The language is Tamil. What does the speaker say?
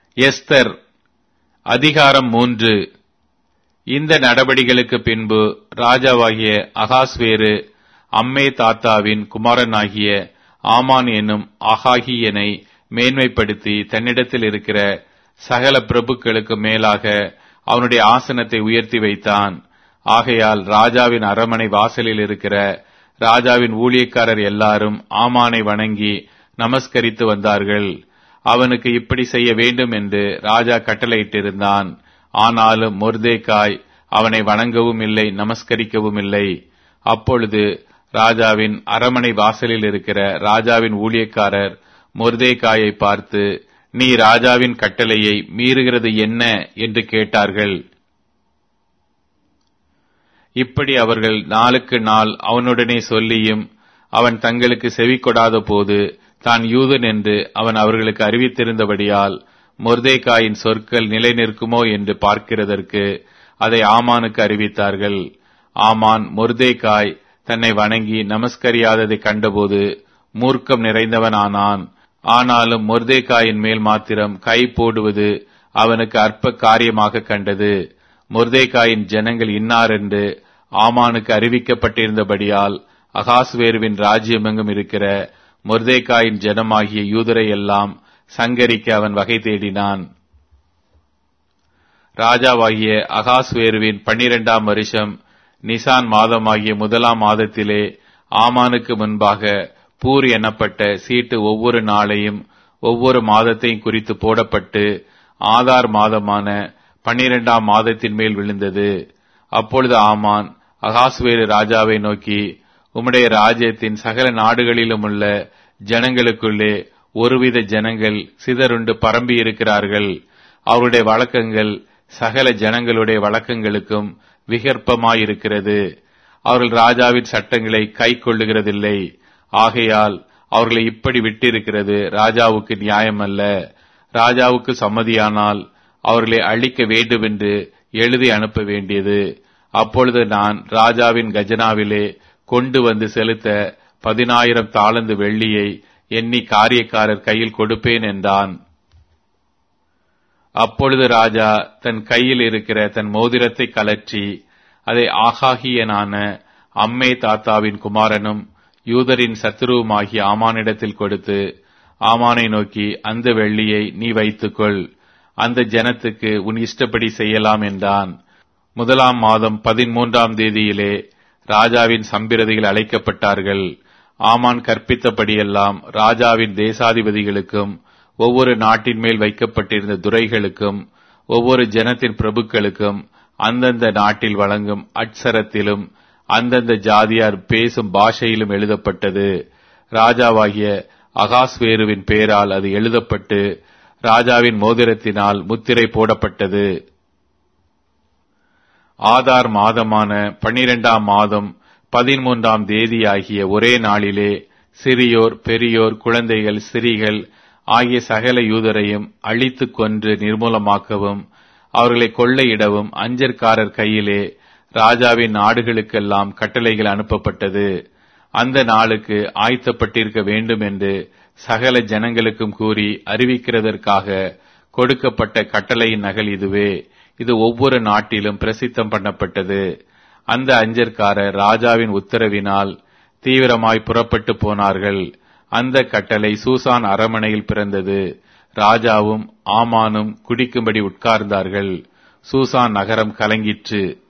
எஸ்தர் அதிகாரம் மூன்று இந்த நடபடிகளுக்கு பின்பு ராஜாவாகிய அகாஸ்வேரு அம்மே தாத்தாவின் குமாரனாகிய ஆமான் என்னும் ஆகாகியனை மேன்மைப்படுத்தி தன்னிடத்தில் இருக்கிற சகல பிரபுக்களுக்கு மேலாக அவனுடைய ஆசனத்தை உயர்த்தி வைத்தான் ஆகையால் ராஜாவின் அரமனை வாசலில் இருக்கிற ராஜாவின் ஊழியக்காரர் எல்லாரும் ஆமானை வணங்கி நமஸ்கரித்து வந்தார்கள் அவனுக்கு இப்படி செய்ய வேண்டும் என்று ராஜா கட்டளையிட்டிருந்தான் ஆனாலும் மொர்தேக்காய் அவனை வணங்கவும் இல்லை நமஸ்கரிக்கவும் இல்லை அப்பொழுது ராஜாவின் அரமனை வாசலில் இருக்கிற ராஜாவின் ஊழியக்காரர் மொர்தேக்காயை பார்த்து நீ ராஜாவின் கட்டளையை மீறுகிறது என்ன என்று கேட்டார்கள் இப்படி அவர்கள் நாளுக்கு நாள் அவனுடனே சொல்லியும் அவன் தங்களுக்கு செவி கொடாத போது தான் யூதன் என்று அவன் அவர்களுக்கு அறிவித்திருந்தபடியால் மொர்தேக்காயின் சொற்கள் நிலை நிற்குமோ என்று பார்க்கிறதற்கு அதை ஆமானுக்கு அறிவித்தார்கள் ஆமான் மொர்தேக்காய் தன்னை வணங்கி நமஸ்கரியாததை கண்டபோது மூர்க்கம் நிறைந்தவனானான் ஆனாலும் மொர்தேக்காயின் மேல் மாத்திரம் கை போடுவது அவனுக்கு அற்ப காரியமாக கண்டது மொர்தேக்காயின் ஜனங்கள் இன்னார் என்று ஆமானுக்கு அறிவிக்கப்பட்டிருந்தபடியால் அகாஸ்வேருவின் ராஜ்யமெங்கும் இருக்கிற மொர்தேக்காயின் ஜனமாகிய யூதரை எல்லாம் சங்கரிக்க அவன் வகை தேடினான் ராஜாவாகிய அகாஸ்வேருவின் பன்னிரெண்டாம் வருஷம் நிசான் மாதமாகிய முதலாம் மாதத்திலே ஆமானுக்கு முன்பாக பூர் எனப்பட்ட சீட்டு ஒவ்வொரு நாளையும் ஒவ்வொரு மாதத்தையும் குறித்து போடப்பட்டு ஆதார் மாதமான பன்னிரெண்டாம் மாதத்தின் மேல் விழுந்தது அப்பொழுது ஆமான் அகாஸ்வேரு ராஜாவை நோக்கி உம்முடைய ராஜ்யத்தின் சகல நாடுகளிலும் உள்ள ஜனங்களுக்குள்ளே ஒருவித ஜனங்கள் சிதறுண்டு பரம்பி இருக்கிறார்கள் அவருடைய வழக்கங்கள் சகல ஜனங்களுடைய வழக்கங்களுக்கும் விகற்பமாயிருக்கிறது அவர்கள் ராஜாவின் சட்டங்களை கை கொள்ளுகிறதில்லை ஆகையால் அவர்களை இப்படி விட்டிருக்கிறது ராஜாவுக்கு நியாயமல்ல ராஜாவுக்கு சம்மதியானால் அவர்களை அழிக்க வேண்டுமென்று எழுதி அனுப்ப வேண்டியது அப்பொழுது நான் ராஜாவின் கஜனாவிலே கொண்டு வந்து செலுத்த பதினாயிரம் தாளந்து வெள்ளியை எண்ணி காரியக்காரர் கையில் கொடுப்பேன் என்றான் அப்பொழுது ராஜா தன் கையில் இருக்கிற தன் மோதிரத்தை கலற்றி அதை ஆகாகியனான அம்மே தாத்தாவின் குமாரனும் யூதரின் சத்துருவுமாகிய ஆமானிடத்தில் கொடுத்து ஆமானை நோக்கி அந்த வெள்ளியை நீ வைத்துக்கொள் அந்த ஜனத்துக்கு உன் இஷ்டப்படி செய்யலாம் என்றான் முதலாம் மாதம் பதிமூன்றாம் தேதியிலே ராஜாவின் சம்பிரதிகள் அழைக்கப்பட்டார்கள் ஆமான் கற்பித்தபடியெல்லாம் ராஜாவின் தேசாதிபதிகளுக்கும் ஒவ்வொரு நாட்டின் மேல் வைக்கப்பட்டிருந்த துரைகளுக்கும் ஒவ்வொரு ஜனத்தின் பிரபுக்களுக்கும் அந்தந்த நாட்டில் வழங்கும் அட்சரத்திலும் அந்தந்த ஜாதியார் பேசும் பாஷையிலும் எழுதப்பட்டது ராஜாவாகிய அகாஸ்வேருவின் பெயரால் அது எழுதப்பட்டு ராஜாவின் மோதிரத்தினால் முத்திரை போடப்பட்டது ஆதார் மாதமான பனிரெண்டாம் மாதம் பதிமூன்றாம் தேதியாகிய ஒரே நாளிலே சிறியோர் பெரியோர் குழந்தைகள் சிறிகள் ஆகிய சகல யூதரையும் அழித்து கொன்று நிர்மூலமாக்கவும் அவர்களை கொள்ளையிடவும் அஞ்சற்காரர் கையிலே ராஜாவின் நாடுகளுக்கெல்லாம் கட்டளைகள் அனுப்பப்பட்டது அந்த நாளுக்கு ஆயத்தப்பட்டிருக்க வேண்டும் என்று சகல ஜனங்களுக்கும் கூறி அறிவிக்கிறதற்காக கொடுக்கப்பட்ட கட்டளையின் நகல் இதுவே இது ஒவ்வொரு நாட்டிலும் பிரசித்தம் பண்ணப்பட்டது அந்த அஞ்சற்காரர் ராஜாவின் உத்தரவினால் தீவிரமாய் புறப்பட்டு போனார்கள் அந்த கட்டளை சூசான் அரமனையில் பிறந்தது ராஜாவும் ஆமானும் குடிக்கும்படி உட்கார்ந்தார்கள் சூசான் நகரம் கலங்கிற்று